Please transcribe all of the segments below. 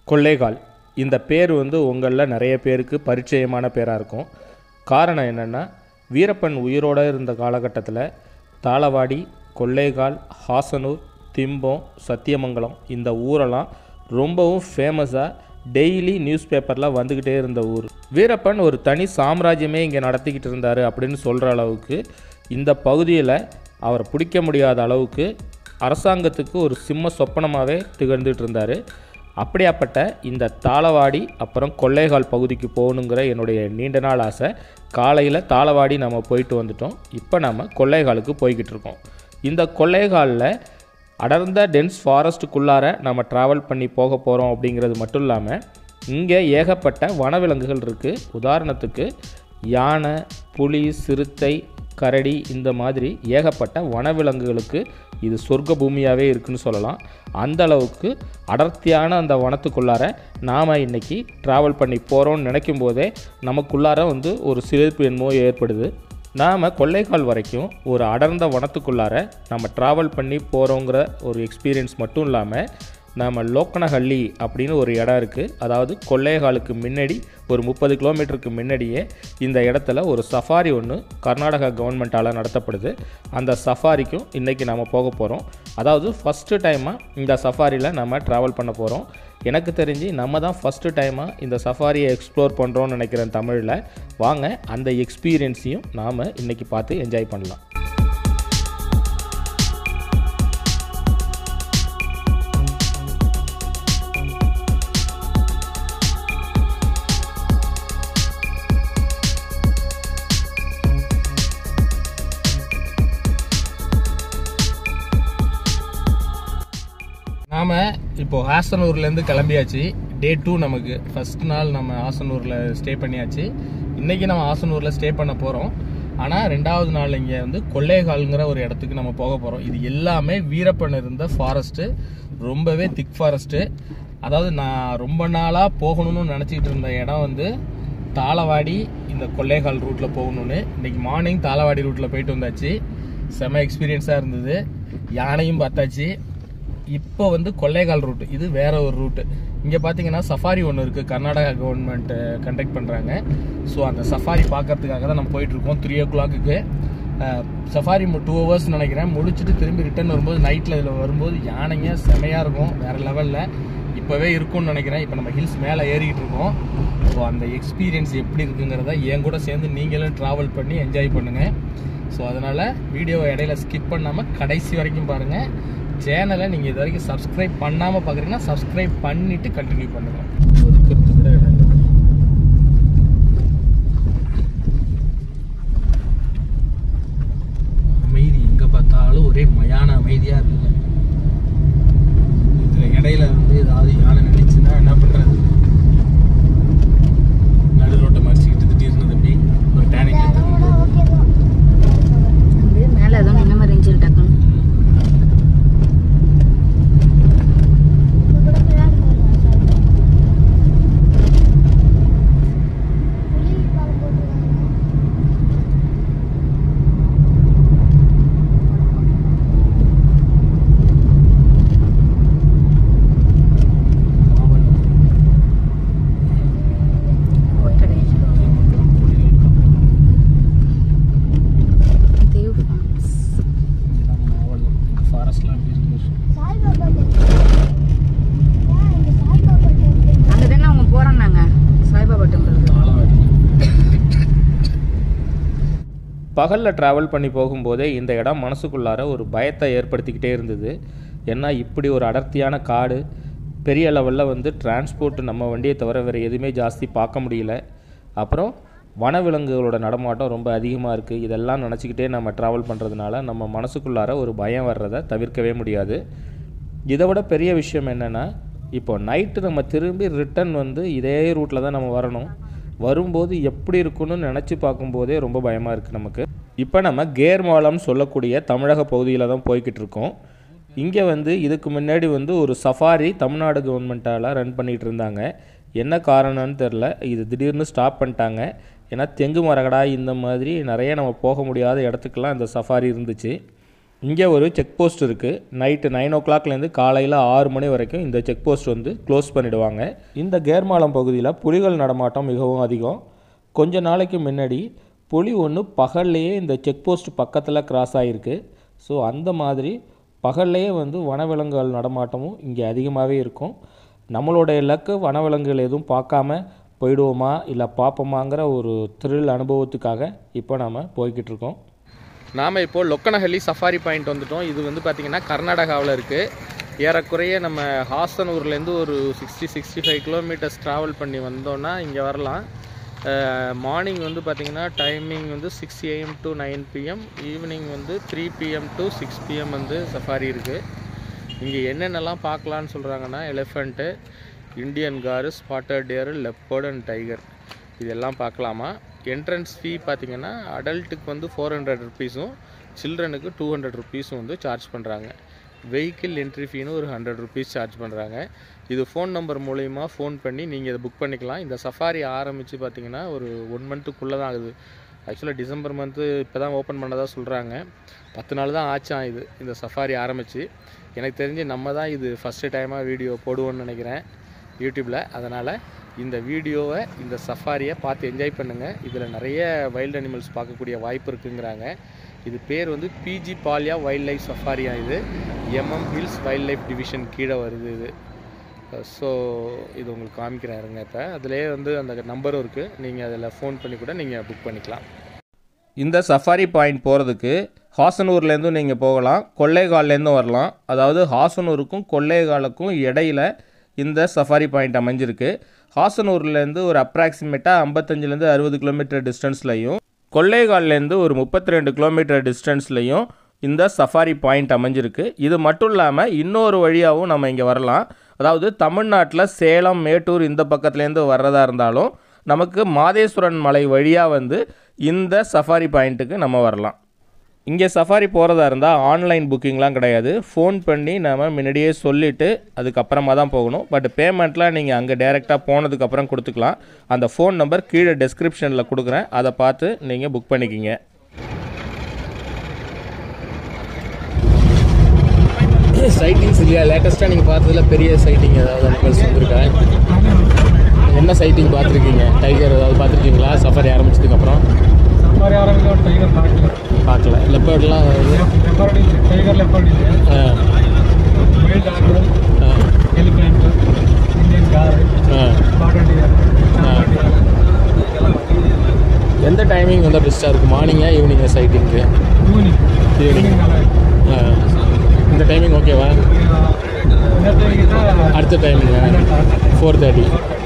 கொள்ளைகால் இந்த பேர் வந்து உங்களில் நிறைய பேருக்கு பரிச்சயமான பேராக இருக்கும் காரணம் என்னென்னா வீரப்பன் உயிரோடு இருந்த காலகட்டத்தில் தாளவாடி கொள்ளைகால் ஹாசனூர் திம்பம் சத்தியமங்கலம் இந்த ஊரெல்லாம் ரொம்பவும் ஃபேமஸாக டெய்லி நியூஸ் பேப்பரில் வந்துக்கிட்டே இருந்த ஊர் வீரப்பன் ஒரு தனி சாம்ராஜ்யமே இங்கே நடத்திக்கிட்டு இருந்தார் அப்படின்னு சொல்கிற அளவுக்கு இந்த பகுதியில் அவரை பிடிக்க முடியாத அளவுக்கு அரசாங்கத்துக்கு ஒரு சிம்ம சொப்பனமாகவே திகழ்ந்துட்டு இருந்தார் அப்படியாப்பட்ட இந்த தாளவாடி அப்புறம் கொள்ளைகால் பகுதிக்கு போகணுங்கிற என்னுடைய நீண்ட நாள் ஆசை காலையில் தாளவாடி நம்ம போயிட்டு வந்துட்டோம் இப்போ நம்ம கொள்ளைகாலுக்கு போய்கிட்டு இருக்கோம் இந்த கொள்ளைகாலில் அடர்ந்த டென்ஸ் ஃபாரஸ்ட்டுக்குள்ளார நம்ம ட்ராவல் பண்ணி போக போகிறோம் அப்படிங்கிறது மட்டும் இல்லாமல் இங்கே ஏகப்பட்ட வனவிலங்குகள் இருக்குது உதாரணத்துக்கு யானை புலி சிறுத்தை கரடி இந்த மாதிரி ஏகப்பட்ட வனவிலங்குகளுக்கு இது சொர்க்க பூமியாகவே இருக்குன்னு சொல்லலாம் அந்த அளவுக்கு அடர்த்தியான அந்த வனத்துக்குள்ளார நாம் இன்றைக்கி ட்ராவல் பண்ணி போகிறோம்னு நினைக்கும் போதே நமக்குள்ளார வந்து ஒரு சிலிர்ப்பு என்னமோ ஏற்படுது நாம் கொள்ளைக்கால் வரைக்கும் ஒரு அடர்ந்த வனத்துக்குள்ளார நம்ம ட்ராவல் பண்ணி போகிறோங்கிற ஒரு எக்ஸ்பீரியன்ஸ் மட்டும் இல்லாமல் நாம் லோக்கனஹள்ளி அப்படின்னு ஒரு இடம் இருக்குது அதாவது கொள்ளையகாலுக்கு முன்னாடி ஒரு முப்பது கிலோமீட்டருக்கு முன்னாடியே இந்த இடத்துல ஒரு சஃபாரி ஒன்று கர்நாடகா கவர்மெண்ட்டால் நடத்தப்படுது அந்த சஃபாரிக்கும் இன்றைக்கி நம்ம போக போகிறோம் அதாவது ஃபஸ்ட்டு டைமாக இந்த சஃபாரியில் நம்ம ட்ராவல் பண்ண போகிறோம் எனக்கு தெரிஞ்சு நம்ம தான் ஃபஸ்ட்டு டைமாக இந்த சஃபாரியை எக்ஸ்ப்ளோர் பண்ணுறோன்னு நினைக்கிறேன் தமிழில் வாங்க அந்த எக்ஸ்பீரியன்ஸையும் நாம் இன்றைக்கி பார்த்து என்ஜாய் பண்ணலாம் நாம் இப்போது ஹாசனூர்லேருந்து கிளம்பியாச்சு டே டூ நமக்கு ஃபஸ்ட் நாள் நம்ம ஹாசனூரில் ஸ்டே பண்ணியாச்சு இன்றைக்கி நம்ம ஹாசனூரில் ஸ்டே பண்ண போகிறோம் ஆனால் ரெண்டாவது நாள் இங்கே வந்து கொள்ளைகால்ங்கிற ஒரு இடத்துக்கு நம்ம போக போகிறோம் இது எல்லாமே வீரப்பன் இருந்த ஃபாரஸ்ட்டு ரொம்பவே திக் ஃபாரஸ்ட்டு அதாவது நான் ரொம்ப நாளாக போகணும்னு நினச்சிக்கிட்டு இருந்த இடம் வந்து தாளவாடி இந்த கொள்ளைகால் ரூட்டில் போகணும்னு இன்றைக்கி மார்னிங் தாளவாடி ரூட்டில் போயிட்டு வந்தாச்சு செம எக்ஸ்பீரியன்ஸாக இருந்தது யானையும் பார்த்தாச்சு இப்போ வந்து கொள்ளைகால் ரூட் இது வேற ஒரு ரூட்டு இங்கே பார்த்தீங்கன்னா சஃபாரி ஒன்று இருக்குது கர்நாடகா கவர்மெண்ட் கண்டக்ட் பண்ணுறாங்க ஸோ அந்த சஃபாரி பார்க்கறதுக்காக தான் நம்ம போயிட்டுருக்கோம் த்ரீ ஓ கிளாக்குக்கு சஃபாரி டூ ஹவர்ஸ் நினைக்கிறேன் முடிச்சுட்டு திரும்பி ரிட்டர்ன் வரும்போது நைட்டில் இதில் வரும்போது யானைங்க செமையாக இருக்கும் வேறு லெவலில் இப்போவே இருக்கும்னு நினைக்கிறேன் இப்போ நம்ம ஹில்ஸ் மேலே ஏறிக்கிட்டு இருக்கோம் ஸோ அந்த எக்ஸ்பீரியன்ஸ் எப்படி இருக்குங்கிறத என் கூட சேர்ந்து நீங்களும் ட்ராவல் பண்ணி என்ஜாய் பண்ணுங்கள் ஸோ அதனால் வீடியோவை இடையில ஸ்கிப் பண்ணாமல் கடைசி வரைக்கும் பாருங்கள் சேனலை நீங்கள் இது வரைக்கும் சப்ஸ்கிரைப் பண்ணாமல் பார்க்குறீங்கன்னா சப்ஸ்கிரைப் பண்ணிவிட்டு கண்டினியூ பண்ணுங்கள் ஒதுக்கிறது கூட இடம் இல்லை. அமைதி எங்கே பார்த்தாலும் ஒரே மயான அமைதியாக இருக்குங்க இதில் இடையில வந்து ஏதாவது யானை நினைச்சுன்னா என்ன பண்ணுறது நடு ரோட்டை மறிச்சிக்கிட்டு திடீர்னு அப்படி ஒரு டேனிங்கில் திரும்ப வந்து மேலே ஏதோ நின்ன மாதிரி இருந்துச்சு டக்குன்னு தேவ் ஃபார்ம்ஸ் ஃபாரஸ்ட்லாம் எப்படி இருக்குது அங்கே தானே அவங்க போகிறோன்னாங்க சாய்பாபா டெம்பிளுக்கு பகலில் ட்ராவல் பண்ணி போகும்போதே இந்த இடம் மனசுக்குள்ளார ஒரு பயத்தை ஏற்படுத்திக்கிட்டே இருந்தது ஏன்னா இப்படி ஒரு அடர்த்தியான காடு பெரிய லெவலில் வந்து டிரான்ஸ்போர்ட் நம்ம வண்டியை தவிர வேறு எதுவுமே ஜாஸ்தி பார்க்க முடியல அப்புறம் வனவிலங்குகளோட நடமாட்டம் ரொம்ப அதிகமாக இருக்குது இதெல்லாம் நினச்சிக்கிட்டே நம்ம ட்ராவல் பண்ணுறதுனால நம்ம மனசுக்குள்ளார ஒரு பயம் வர்றதை தவிர்க்கவே முடியாது இதை விட பெரிய விஷயம் என்னென்னா இப்போ நைட்டு நம்ம திரும்பி ரிட்டர்ன் வந்து இதே ரூட்டில் தான் நம்ம வரணும் வரும்போது எப்படி இருக்குன்னு நினச்சி பார்க்கும்போதே ரொம்ப பயமாக இருக்குது நமக்கு இப்போ நம்ம கேர்மாலம் சொல்லக்கூடிய தமிழக பகுதியில் தான் போய்கிட்டு இருக்கோம் இங்கே வந்து இதுக்கு முன்னாடி வந்து ஒரு சஃபாரி தமிழ்நாடு கவர்மெண்ட்டால் ரன் பண்ணிகிட்டு இருந்தாங்க என்ன காரணம்னு தெரில இது திடீர்னு ஸ்டாப் பண்ணிட்டாங்க ஏன்னா தெங்கு மரகடா இந்த மாதிரி நிறைய நம்ம போக முடியாத இடத்துக்கெல்லாம் இந்த சஃபாரி இருந்துச்சு இங்கே ஒரு செக் போஸ்ட் இருக்குது நைட்டு நைன் ஓ கிளாக்லேருந்து காலையில் ஆறு மணி வரைக்கும் இந்த செக் போஸ்ட் வந்து க்ளோஸ் பண்ணிடுவாங்க இந்த கேர்மாலம் பகுதியில் புலிகள் நடமாட்டம் மிகவும் அதிகம் கொஞ்ச நாளைக்கு முன்னாடி புலி ஒன்று பகல்லையே இந்த செக் போஸ்ட் பக்கத்தில் கிராஸ் ஆகிருக்கு ஸோ அந்த மாதிரி பகல்லையே வந்து வனவிலங்குகள் நடமாட்டமும் இங்கே அதிகமாகவே இருக்கும் நம்மளோட இலக்கு வனவிலங்குகள் எதுவும் பார்க்காம போயிடுவோமா இல்லை பார்ப்போமாங்கிற ஒரு த்ரில் அனுபவத்துக்காக இப்போ நாம் போய்கிட்டு இருக்கோம் நாம் இப்போ லொக்கனஹள்ளி சஃபாரி பாயிண்ட் வந்துட்டோம் இது வந்து பார்த்திங்கன்னா கர்நாடகாவில் இருக்குது ஏறக்குறைய நம்ம ஹாசனூர்லேருந்து ஒரு sixty sixty five kilometers travel பண்ணி வந்தோன்னா இங்கே வரலாம் மார்னிங் வந்து பார்த்திங்கன்னா டைமிங் வந்து six AM to nine PM evening வந்து three PM to six PM வந்து சஃபாரி இருக்குது இங்கே என்னென்னலாம் பார்க்கலான்னு சொல்கிறாங்கன்னா elephant Indian gaur spotted deer leopard and tiger இதெல்லாம் பார்க்கலாமா என்ட்ரன்ஸ் ஃபீ பார்த்தீங்கன்னா அடல்ட்டுக்கு வந்து ஃபோர் ஹண்ட்ரட் ருபீஸும் சில்ட்ரனுக்கு டூ ஹண்ட்ரட் ருபீஸும் வந்து சார்ஜ் பண்ணுறாங்க வெஹிக்கிள் என்ட்ரி ஃபீனு ஒரு ஹண்ட்ரட் ருபீஸ் சார்ஜ் பண்ணுறாங்க இது ஃபோன் நம்பர் மூலயமா ஃபோன் பண்ணி நீங்கள் இதை புக் பண்ணிக்கலாம் இந்த சஃபாரி ஆரம்பித்து பார்த்தீங்கன்னா ஒரு ஒன் மந்த்துக்குள்ளே தான் ஆகுது ஆக்சுவலாக டிசம்பர் மந்த்து இப்போ தான் ஓப்பன் பண்ணதாக சொல்கிறாங்க பத்து நாள் தான் ஆச்சான் இது இந்த சஃபாரி ஆரம்பித்து எனக்கு தெரிஞ்சு நம்ம தான் இது ஃபஸ்ட்டு டைமாக வீடியோ போடுவோன்னு நினைக்கிறேன் யூடியூப்பில் அதனால் இந்த வீடியோவை இந்த சஃபாரியை பார்த்து என்ஜாய் பண்ணுங்கள் இதில் நிறைய வைல்ட் அனிமல்ஸ் பார்க்கக்கூடிய வாய்ப்பு இருக்குங்கிறாங்க இது பேர் வந்து பிஜி பாலியா வைல்ட் லைஃப் சஃபாரியா இது MM hills wild life division கீழே வருது இது ஸோ இது உங்களுக்கு காமிக்கிறேன் இருங்க இப்போ அதிலே வந்து அந்த நம்பரும் இருக்குது நீங்கள் அதில் ஃபோன் பண்ணி கூட நீங்கள் புக் பண்ணிக்கலாம் இந்த சஃபாரி பாயிண்ட் போகிறதுக்கு ஹாசனூர்லேருந்தும் நீங்கள் போகலாம் கொள்ளைகால்லேருந்தும் வரலாம் அதாவது ஹாசனூருக்கும் கொள்ளைகாலுக்கும் இடையில இந்த சஃபாரி பாயிண்ட் அமைஞ்சிருக்கு ஹாசனூர்லேருந்து ஒரு அப்ராக்சிமேட்டாக ஐம்பத்தஞ்சிலேருந்து அறுபது கிலோமீட்டர் டிஸ்டன்ஸ்லையும் கொள்ளைகால்லேருந்து ஒரு முப்பத்தி ரெண்டு கிலோமீட்டர் டிஸ்டன்ஸ்லையும் இந்த சஃபாரி பாயிண்ட் அமைஞ்சிருக்கு இது மட்டும் இல்லாமல் இன்னொரு வழியாகவும் நம்ம இங்கே வரலாம் அதாவது தமிழ்நாட்டில் சேலம் மேட்டூர் இந்த பக்கத்துலேருந்து வர்றதா இருந்தாலும் நமக்கு மாதேஸ்வரன் மலை வழியாக வந்து இந்த சஃபாரி பாயிண்ட்டுக்கு நம்ம வரலாம் இங்கே சஃபாரி போகிறதா இருந்தால் ஆன்லைன் புக்கிங்லாம் கிடையாது ஃபோன் பண்ணி நம்ம முன்னாடியே சொல்லிவிட்டு அதுக்கப்புறமா தான் போகணும் பட் பேமெண்ட்லாம் நீங்கள் அங்கே டேரெக்டாக போனதுக்கப்புறம் கொடுத்துக்கலாம் அந்த ஃபோன் நம்பர் கீழே டெஸ்கிரிப்ஷனில் கொடுக்குறேன் அதை பார்த்து நீங்கள் புக் பண்ணிக்கிங்க சைட்டிங்ஸ் இல்லையா லேட்டஸ்ட்டாக நீங்கள் பார்த்ததுல பெரிய சைட்டிங் ஏதாவது அனிமல்ஸ் வந்திருக்கா என்ன சைட்டிங் பார்த்துருக்கீங்க டைகர் ஏதாவது பார்த்துருக்கீங்களா சஃபாரி ஆரம்பிச்சதுக்கப்புறம் ಸಫಾರಿ ಆರಂಭಿಕ ಟೈಗರ್ ಪಾರ್ಕ್ பார்க்கல லெப்பர்ட்லாம் ಲೆಪರ್ಡ್ ಇದೆ ಟೈಗರ್ ಲೆಪರ್ಡ್ ಇದೆ wild dog elephant Indian gaur ಬಾಟಲ್ ಡಿಯರ್ எந்த டைமிங் வந்து பெஸ்ட்டாக இருக்குது மார்னிங்கா ஈவினிங்கா சைட்டிங்க்கு ಯೂನಿಕ್ ஈவினிங் இந்த டைமிங் ஓகேவா அடுத்த டைமிங்க ஃபோர் தேர்ட்டி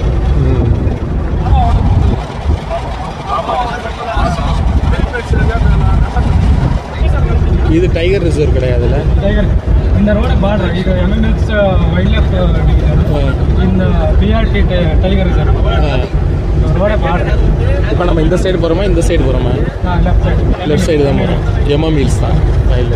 இது டைகர் ரிசர்வ் கிடையாதுல்ல ಟೈಗರ್ ಇಂದ ರೋಡ್ ಬಾರ್ಡರ್ ಈಗ M M S wildlife in B R T tiger reserve ರೋಡೇ ಬಾರ್ಡರ್ இப்போ நம்ம இந்த சைடு போகிறோமா இந்த சைடு போகிறோமா ಹಾಂ ಲೆಫ್ಟ್ ಸೈಡ್ லெஃப்ட் சைடு தான் போகிறோம் எம்எம் ஹில்ஸ் தான் சைடில்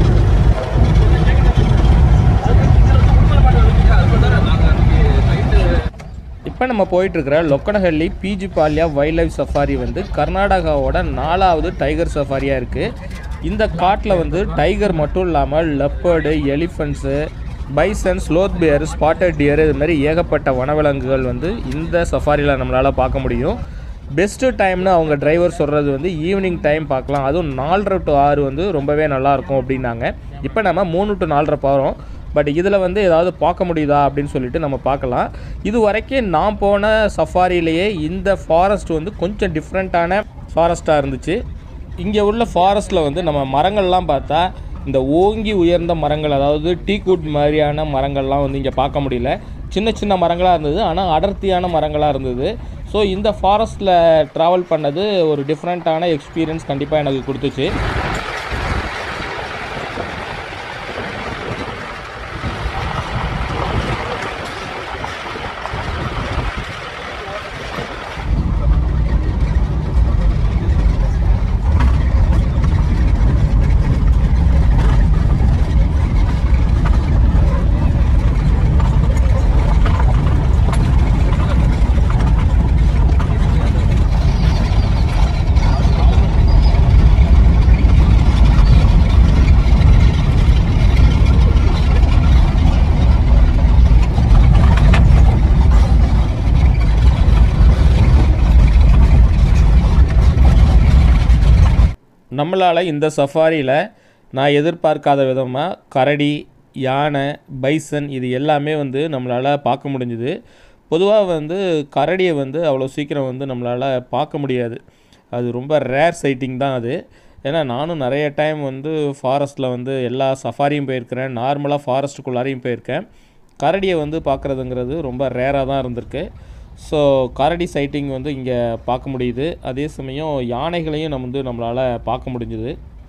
இப்போ நம்ம போயிட்டுருக்கிற Lokkanahalli BG Palya wild life safari வந்து கர்நாடகாவோட நாலாவது டைகர் சஃபாரியாக இருக்குது இந்த காட்டில் வந்து டைகர் மட்டும் இல்லாமல் leopard elephants bison sloth bear spotted deer இது மாதிரி ஏகப்பட்ட வனவிலங்குகள் வந்து இந்த சஃபாரியில் நம்மளால் பார்க்க முடியும் பெஸ்ட்டு டைம்னு அவங்க டிரைவர் சொல்கிறது வந்து ஈவினிங் டைம் பார்க்கலாம் அதுவும் நாலரை டு ஆறு வந்து ரொம்பவே நல்லாயிருக்கும் அப்படின்னாங்க இப்போ நம்ம மூணு டு நாலரை போகிறோம் பட் இதில் வந்து ஏதாவது பார்க்க முடியுதா அப்படின்னு சொல்லிட்டு நம்ம பார்க்கலாம் இது வரைக்கும் நான் போன சஃபாரியிலேயே இந்த ஃபாரஸ்ட் வந்து கொஞ்சம் டிஃப்ரெண்ட்டான ஃபாரஸ்ட்டாக இருந்துச்சு இங்கே உள்ள ஃபாரஸ்ட்டில் வந்து நம்ம மரங்கள்லாம் பார்த்தா இந்த ஓங்கி உயர்ந்த மரங்கள் அதாவது டீக்குட் மாதிரியான மரங்கள்லாம் வந்து இங்கே பார்க்க முடியல சின்ன சின்ன மரங்களாக இருந்தது ஆனால் அடர்த்தியான மரங்களாக இருந்தது ஸோ இந்த ஃபாரஸ்ட்டில் ட்ராவல் பண்ணது ஒரு டிஃப்ரெண்ட்டான எக்ஸ்பீரியன்ஸ் கண்டிப்பாக எனக்கு கொடுத்துச்சு நம்மளால் இந்த சஃபாரியில் நான் எதிர்பார்க்காத விதமாக கரடி யானை பைசன் இது எல்லாமே வந்து நம்மளால் பார்க்க முடிஞ்சுது பொதுவாக வந்து கரடியை வந்து அவ்வளோ சீக்கிரம் வந்து நம்மளால் பார்க்க முடியாது அது ரொம்ப ரேர் சைட்டிங் தான் அது ஏன்னா நானும் நிறைய டைம் வந்து ஃபாரஸ்ட்டில் வந்து எல்லா சஃபாரியும் போயிருக்கிறேன் நார்மலாக ஃபாரஸ்ட்டுக்குள்ளாரையும் போயிருக்கேன் கரடியை வந்து பார்க்குறதுங்கிறது ரொம்ப ரேராக தான் இருந்திருக்கு ஸோ கரடி சைட்டிங் வந்து இங்கே பார்க்க முடியுது அதே சமயம் யானைகளையும் நம்ம வந்து நம்மளால் பார்க்க முடிஞ்சுது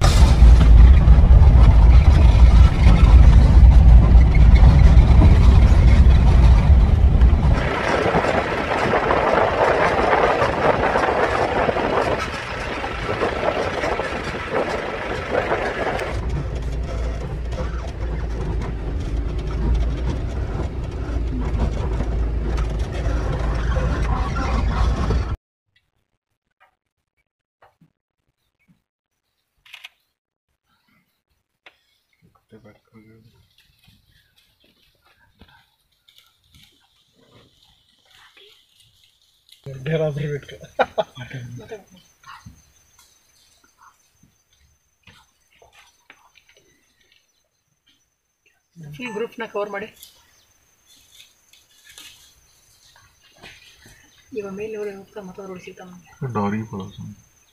डेरा पर बैठ के ಫುಲ್ ಗ್ರೂಪ್ನ ಕವರ್ ಮಾಡಿ ಇವಾಗ ಮೇಲೆ ಹೋಗ್ತಾ ಮತ್ತೊಂದು ಸಿಗ್ತಾವ ನಮ್ಗೆ डॉरी पड़ा था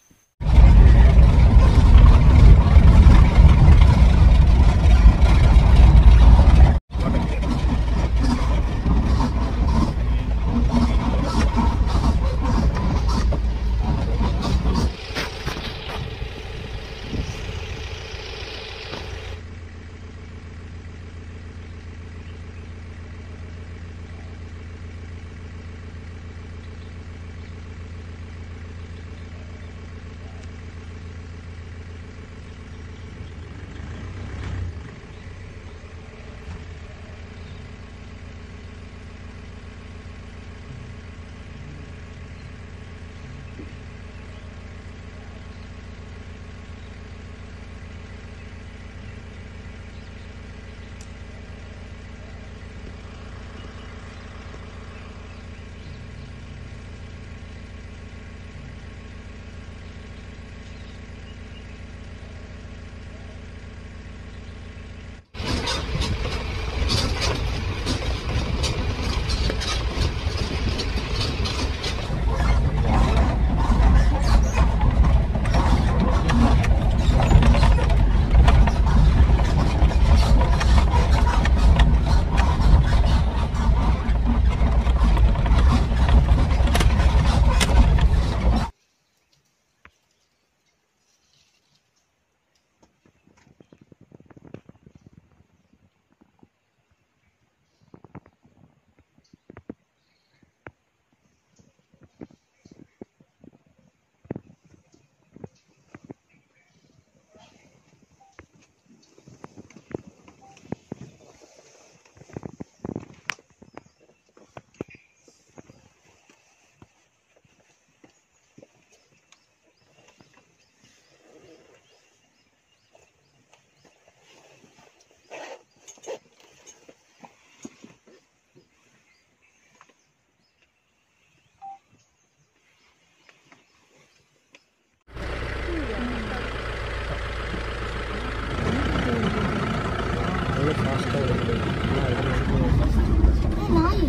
நாய்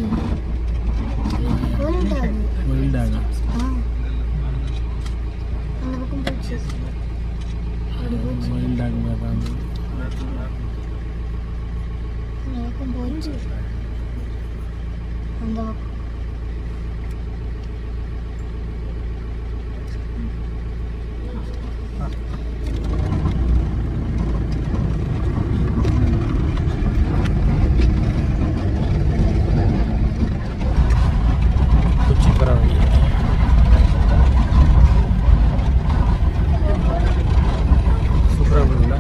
ஒரு டாக் வைல்டாக ஆ அந்த பக்கம் போச்சு அப்படி போச்சு வைல்டாக மாதிரி தான் அந்த பக்கம் போச்சு அந்த பக்கம் குச்சி பறவை சூப்பராக இருக்குல்ல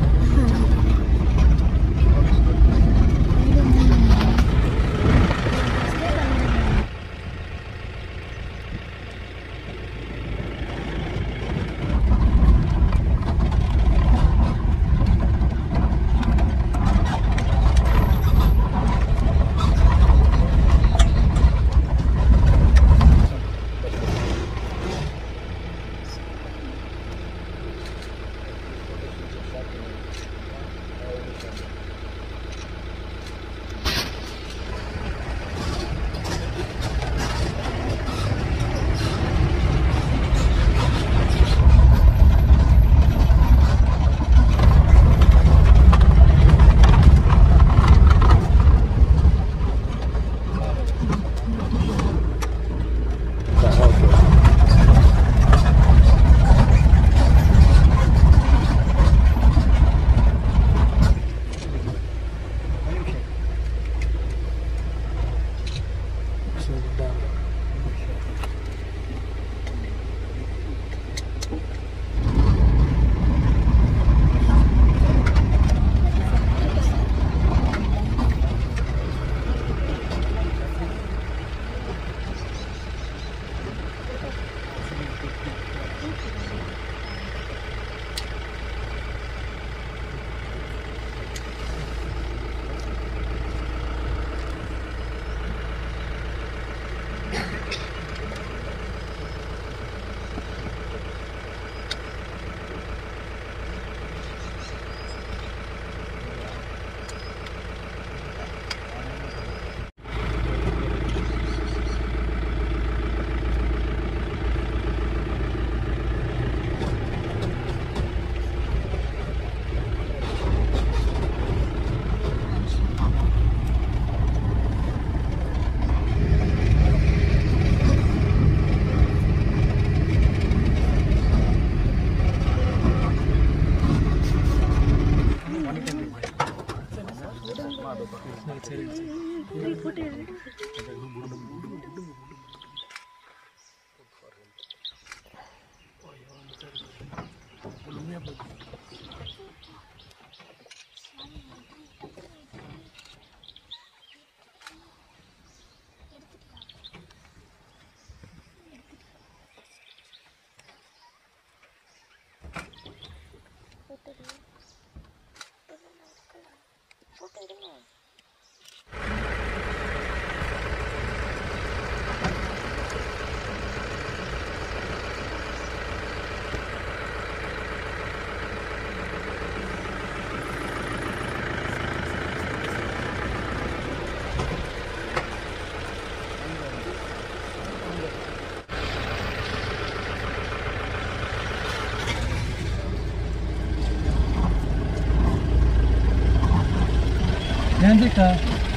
ఏంటికా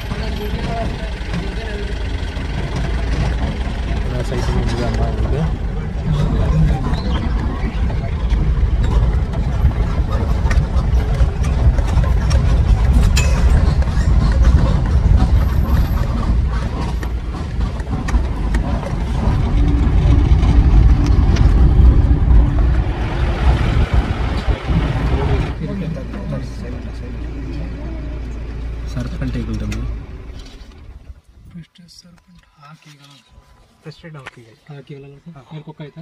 சைஸ் முடியாமல் உங்களுக்கு ಸರ್ಪಂಟೇಗಳು ತಮ್ಮ ಹಾಕಿಗಳಲ್ಲ ಹೇಳ್ಕೊಕ್ಕ ಆಯ್ತಾ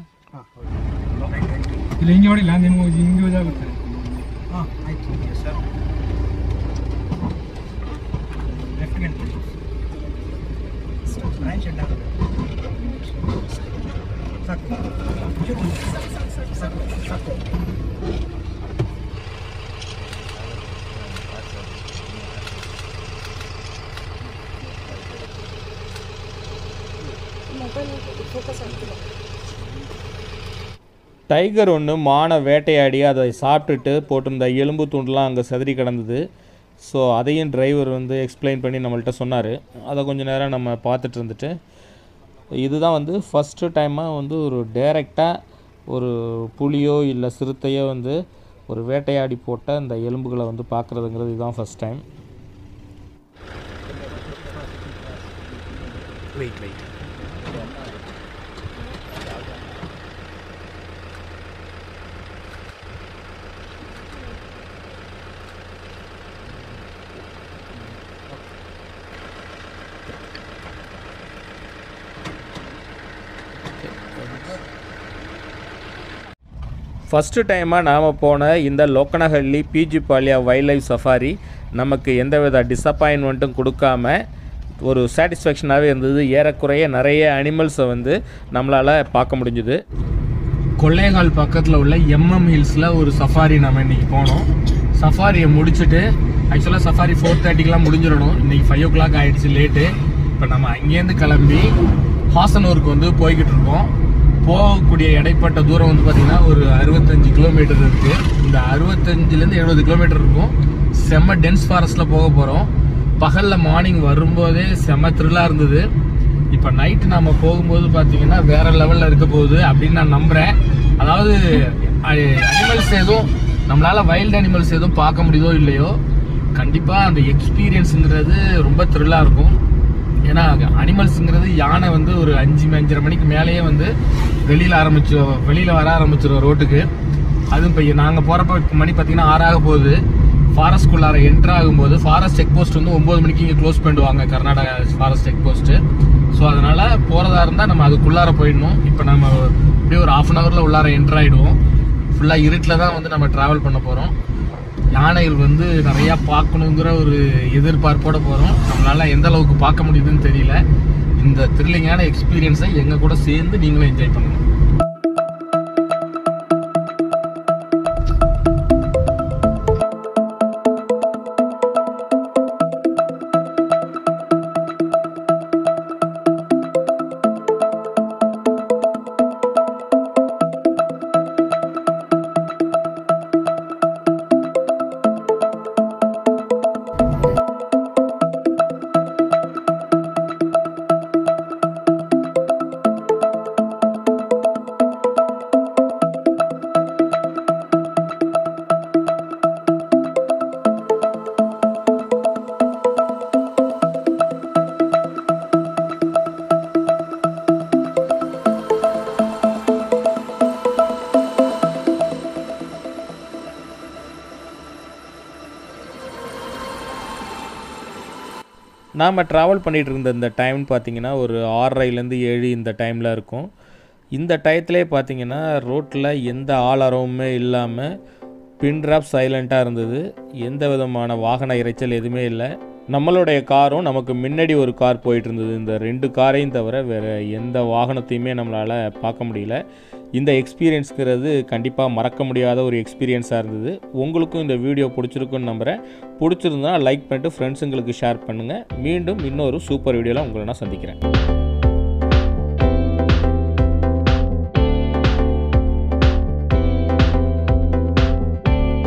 ಇಲ್ಲಿ ಹಿಂಗೆ ಹೊಡಿಲ್ಲ ನಿಮ್ಗೆ ಹಿಂಗೆ ಯೂಸ್ ಆಗುತ್ತೆ டைகர் ஒன்று மானை வேட்டையாடி அதை சாப்பிட்டுட்டு போட்டிருந்த எலும்பு துண்டுலாம் அங்கே செதறி கிடந்தது ஸோ அதையும் டிரைவர் வந்து எக்ஸ்பிளைன் பண்ணி நம்மள்ட்ட சொன்னார் அதை கொஞ்ச நேரம் நம்ம பார்த்துட்டு இருந்துட்டு இதுதான் வந்து ஃபஸ்ட்டு டைமாக வந்து ஒரு டைரெக்டாக ஒரு புலியோ இல்லை சிறுத்தையோ வந்து ஒரு வேட்டையாடி போட்ட இந்த எலும்புகளை வந்து பார்க்குறதுங்கிறது இதுதான் first time wait wait first டைமாக நாம் போன இந்த Lokkanahalli BG Palya wild life safari நமக்கு எந்தவித டிசப்பாயின்மெண்ட்டும் கொடுக்காம ஒரு சாட்டிஸ்ஃபேக்ஷனாகவே இருந்தது ஏறக்குறைய நிறைய அனிமல்ஸை வந்து நம்மளால் பார்க்க முடிஞ்சுது கொள்ளைகால் பக்கத்தில் உள்ள எம்எம் ஹில்ஸில் ஒரு சஃபாரி நம்ம இன்னைக்கு போனோம் சஃபாரியை முடிச்சுட்டு ஆக்சுவலாக சஃபாரி ஃபோர் தேர்ட்டிக்கெலாம் முடிஞ்சிடணும் இன்னைக்கு ஃபைவ் ஓ கிளாக் ஆயிடுச்சு லேட்டு இப்போ நம்ம அங்கேருந்து கிளம்பி ஹாசனூருக்கு வந்து போய்கிட்டு இருக்கோம் போகக்கூடிய இடைப்பட்ட தூரம் வந்து பார்த்தீங்கன்னா ஒரு அறுபத்தஞ்சு கிலோமீட்டர் இருக்கு இந்த அறுபத்தஞ்சிலேருந்து எழுபது கிலோமீட்டர் இருக்கும் செம்ம டென்ஸ் ஃபாரஸ்ட்டில் போக போகிறோம் பகலில் மார்னிங் வரும்போதே செம்ம த்ரில்லாக இருந்தது இப்போ நைட்டு நாம போகும்போது பார்த்தீங்கன்னா வேற லெவலில் இருக்க போகுது அப்படின்னு நான் நம்புறேன் அதாவது அனிமல்ஸ் எதுவும் நம்மளால வைல்ட் அனிமல்ஸ் எதுவும் பார்க்க முடியுதோ இல்லையோ கண்டிப்பாக அந்த எக்ஸ்பீரியன்ஸுங்கிறது ரொம்ப த்ரில்லாக இருக்கும் ஏன்னா அனிமல்ஸுங்கிறது யானை வந்து ஒரு அஞ்சு அஞ்சரை மணிக்கு மேலேயே வந்து வெளியில ஆரம்பிச்சு வெளியில வர ஆரம்பிச்சிரும் ரோட்டுக்கு அதுவும் இப்போ நாங்கள் போகிறப்ப இப்போ மணி பார்த்தீங்கன்னா ஆறாக போகுது ஃபாரஸ்ட்குள்ளார என்ட்ரு ஆகும்போது ஃபாரஸ்ட் செக் போஸ்ட் வந்து ஒம்பது மணிக்கு இங்கே க்ளோஸ் பண்ணிடுவாங்க Karnataka forest check post so அதனால போகிறதா இருந்தால் நம்ம அதுக்குள்ளார போயிடணும் இப்போ நம்ம அப்படியே ஒரு ஆஃப் அன் ஹவரில் உள்ளார என்ட்ரு ஆகிடுவோம் ஃபுல்லாக இருட்டில் தான் வந்து நம்ம ட்ராவல் பண்ண போகிறோம் யானைகள் வந்து நிறைய பார்க்கணுங்கிற ஒரு எதிர்பார்ப்போட போகிறோம் நம்மளால எந்த அளவுக்கு பார்க்க முடியுதுன்னு தெரியல இந்த த்ரில்லிங்கான எக்ஸ்பீரியன்ஸை எங்கள் கூட சேர்ந்து நீங்களும் என்ஜாய் பண்ணுங்க நாம் ட்ராவல் பண்ணிகிட்டு இருந்த இந்த டைம்னு பார்த்தீங்கன்னா ஒரு ஆறரைலேருந்து ஏழு இந்த டைமில் இருக்கும் இந்த டயத்திலே பார்த்தீங்கன்னா ரோட்டில் எந்த ஆளரவுமே இல்லாமல் பின் ட்ராப் சைலண்ட்டாக இருந்தது எந்த விதமான வாகன இரைச்சல் எதுவுமே இல்லை நம்மளுடைய காரும் நமக்கு முன்னாடி ஒரு கார் போயிட்டு இருந்தது இந்த ரெண்டு காரையும் தவிர வேறு எந்த வாகனத்தையுமே நம்மளால் பார்க்க முடியல இந்த எக்ஸ்பீரியன்ஸுங்கிறது கண்டிப்பாக மறக்க முடியாத ஒரு எக்ஸ்பீரியன்ஸாக இருந்தது உங்களுக்கும் இந்த வீடியோ பிடிச்சிருக்குன்னு நம்புகிறேன் பிடிச்சிருந்தா லைக் பண்ணிட்டு ஃப்ரெண்ட்ஸுங்களுக்கு ஷேர் பண்ணுங்கள் மீண்டும் இன்னொரு சூப்பர் வீடியோவில் உங்களை நான் சந்திக்கிறேன்